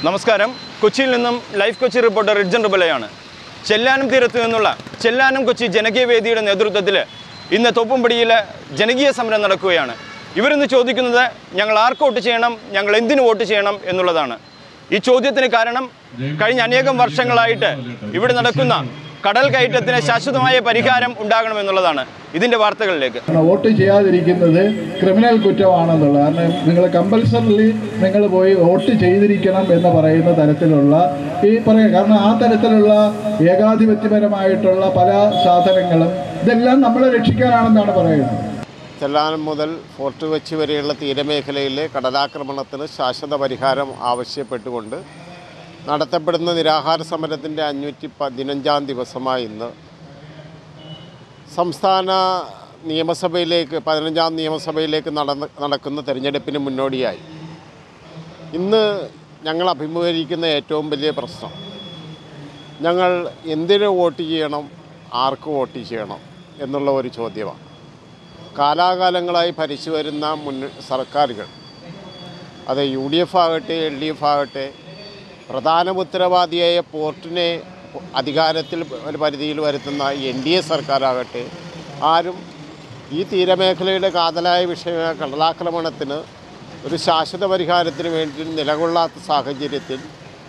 നമസ്കാരം കൊച്ചിയിൽ നിന്നും ലൈഫ് കൊച്ചി റിപ്പോർട്ടർ റിഡ്ജൻ റുബലയാണ് ചെല്ലാനം തീരത്ത് നിന്നുള്ള ചെല്ലാനം കൊച്ചി ജനകീയ വേദിയുടെ നേതൃത്വത്തിൽ ഇന്ന് തോപ്പുംപടിയിൽ ജനകീയ സമരം നടക്കുകയാണ് ഇവരിന്ന് ചോദിക്കുന്നത് ഞങ്ങൾ ആർക്ക് വോട്ട് ചെയ്യണം ഞങ്ങൾ എന്തിനു വോട്ട് ചെയ്യണം എന്നുള്ളതാണ് ഈ ചോദ്യത്തിന് കാരണം കഴിഞ്ഞ അനേകം വർഷങ്ങളായിട്ട് ഇവിടെ നടക്കുന്ന കടൽ കയറ്റത്തിന് ശാശ്വതമായ പരിഹാരം ഉണ്ടാകണമെന്നുള്ളതാണ് ഇതിൻ്റെ വാർത്തകളിലേക്ക് വോട്ട് ചെയ്യാതിരിക്കുന്നത് ക്രിമിനൽ കുറ്റമാണെന്നുള്ളത് കാരണം നിങ്ങൾ കമ്പൽസറിലി നിങ്ങൾ പോയി വോട്ട് ചെയ്തിരിക്കണം എന്ന് പറയുന്ന തരത്തിലുള്ള ഈ പറയാം കാരണം ആ തരത്തിലുള്ള ഏകാധിപത്യപരമായിട്ടുള്ള പല സാധനങ്ങളും ഇതെല്ലാം നമ്മളെ രക്ഷിക്കാനാണെന്നാണ് പറയുന്നത് ചെല്ലാനം മുതൽ ഫോർട്ട് കൊച്ചി വരെയുള്ള തീരമേഖലയിലെ കടലാക്രമണത്തിന് ശാശ്വത പരിഹാരം ആവശ്യപ്പെട്ടുകൊണ്ട് നടത്തപ്പെടുന്ന നിരാഹാര സമരത്തിൻ്റെ അഞ്ഞൂറ്റി പതിനഞ്ചാം ദിവസമായി ഇന്ന് സംസ്ഥാന നിയമസഭയിലേക്ക് പതിനഞ്ചാം നിയമസഭയിലേക്ക് നടന്ന് നടക്കുന്ന തെരഞ്ഞെടുപ്പിന് മുന്നോടിയായി ഇന്ന് ഞങ്ങൾ അഭിമുഖീകരിക്കുന്ന ഏറ്റവും വലിയ പ്രശ്നം ഞങ്ങൾ എന്തിന് വോട്ട് ചെയ്യണം ആർക്ക് വോട്ട് ചെയ്യണം എന്നുള്ള ഒരു ചോദ്യമാണ് കാലാകാലങ്ങളായി ഭരിച്ചു വരുന്ന മുൻ സർക്കാരുകൾ അത് യു ഡി എഫ് ആകട്ടെ എൽ ഡി എഫ് ആകട്ടെ പ്രധാന ഉത്തരവാദിയായ പോർട്ടിനെ അധികാരത്തിൽ ഒരു പരിധിയിൽ വരുത്തുന്ന എൻ ഡി എ സർക്കാരാകട്ടെ ആരും ഈ തീരമേഖലയുടെ കാതലായ വിഷയമായ കടലാക്രമണത്തിന് ഒരു ശാശ്വത പരിഹാരത്തിന് വേണ്ടി നിലകൊള്ളാത്ത സാഹചര്യത്തിൽ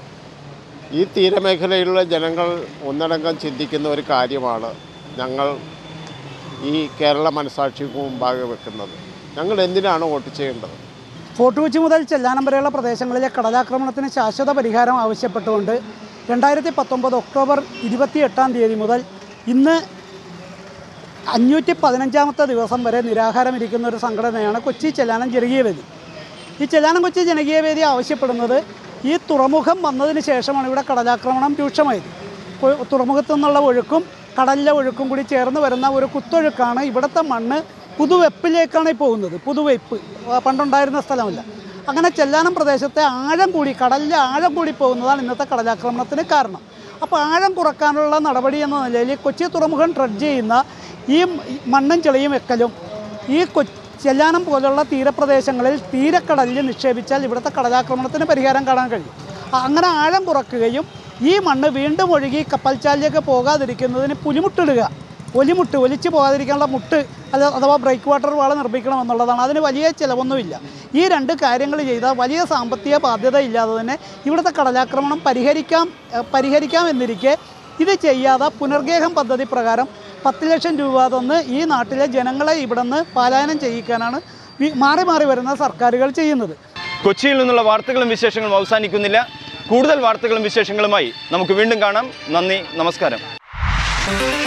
ഈ തീരമേഖലയിലുള്ള ജനങ്ങൾ ഒന്നടങ്കം ചിന്തിക്കുന്ന ഒരു കാര്യമാണ് ഞങ്ങൾ ഈ കേരള മനസാക്ഷിക്ക് മുമ്പാകെ വെക്കുന്നത് ഞങ്ങൾ എന്തിനാണ് വോട്ട് ചെയ്യേണ്ടത് ഫോർട്ട് കൊച്ചി മുതൽ ചെല്ലാനം വരെയുള്ള പ്രദേശങ്ങളിലെ കടലാക്രമണത്തിന് ശാശ്വത പരിഹാരം ആവശ്യപ്പെട്ടുകൊണ്ട് രണ്ടായിരത്തി പത്തൊമ്പത് ഒക്ടോബർ ഇരുപത്തി എട്ടാം തീയതി മുതൽ ഇന്ന് അഞ്ഞൂറ്റി പതിനഞ്ചാമത്തെ ദിവസം വരെ നിരാഹാരം ഇരിക്കുന്ന ഒരു സംഘടനയാണ് കൊച്ചി ചെല്ലാനം ജനകീയ വേദി ഈ ചെല്ലാനം കൊച്ചി ജനകീയ വേദി ആവശ്യപ്പെടുന്നത് ഈ തുറമുഖം വന്നതിന് ശേഷമാണ് ഇവിടെ കടലാക്രമണം രൂക്ഷമായത് കൊ- തുറമുഖത്തു നിന്നുള്ള ഒഴുക്കും കടലിലെ ഒഴുക്കും കൂടി ചേർന്ന് വരുന്ന ഒരു കുത്തൊഴുക്കാണ് ഇവിടുത്തെ മണ്ണ് പുതുവെപ്പിലേക്കാണ് ഈ പോകുന്നത് പുതുവെപ്പ് ആ, പണ്ടുണ്ടായിരുന്ന സ്ഥലമല്ല അങ്ങനെ ചെല്ലാനം പ്രദേശത്തെ ആഴം കൂടി കടലിലെ ആഴം കൂടി പോകുന്നതാണ് ഇന്നത്തെ കടലാക്രമണത്തിന് കാരണം അപ്പോൾ ആഴം കുറക്കാനുള്ള നടപടി എന്ന നിലയിൽ കൊച്ചി തുറമുഖം ഡ്രഡ്ജ് ചെയ്യുന്ന ഈ മണ്ണും ചെളിയും വെക്കലും ഈ കൊ ചെല്ലാനം പോലുള്ള തീരപ്രദേശങ്ങളിൽ തീരക്കടലിൽ നിക്ഷേപിച്ചാൽ ഇവിടുത്തെ കടലാക്രമണത്തിന് പരിഹാരം കാണാൻ കഴിയും ആ, അങ്ങനെ ആഴം കുറക്കുകയും ഈ മണ്ണ് വീണ്ടും ഒഴുകി കപ്പൽച്ചാലിലേക്ക് പോകാതിരിക്കുന്നതിന് പുലിമുട്ടിടുക ഒലിമുട്ട് ഒലിച്ച് പോകാതിരിക്കാനുള്ള മുട്ട് അത് അഥവാ ബ്രേക്ക് വാട്ടർ വാള നിർമ്മിക്കണം അതിന് വലിയ ചിലവൊന്നുമില്ല ഈ രണ്ട് കാര്യങ്ങൾ ചെയ്താൽ വലിയ സാമ്പത്തിക ബാധ്യത ഇല്ലാതെ തന്നെ ഇവിടുത്തെ കടലാക്രമണം പരിഹരിക്കാം ഏഹ് പരിഹരിക്കാം എന്നിരിക്കെ ഇത് ചെയ്യാതെ പുനർഗേഹം പദ്ധതി പ്രകാരം പത്ത് ലക്ഷം രൂപ തന്ന് ഈ നാട്ടിലെ ജനങ്ങളെ ഇവിടെ നിന്ന് പലായനം ചെയ്യിക്കാനാണ് വി- മാറി മാറി വരുന്ന സർക്കാരുകൾ ചെയ്യുന്നത് കൊച്ചിയിൽ നിന്നുള്ള വാർത്തകളും വിശേഷങ്ങളും അവസാനിക്കുന്നില്ല കൂടുതൽ വാർത്തകളും വിശേഷങ്ങളുമായി നമുക്ക് വീണ്ടും കാണാം നന്ദി നമസ്കാരം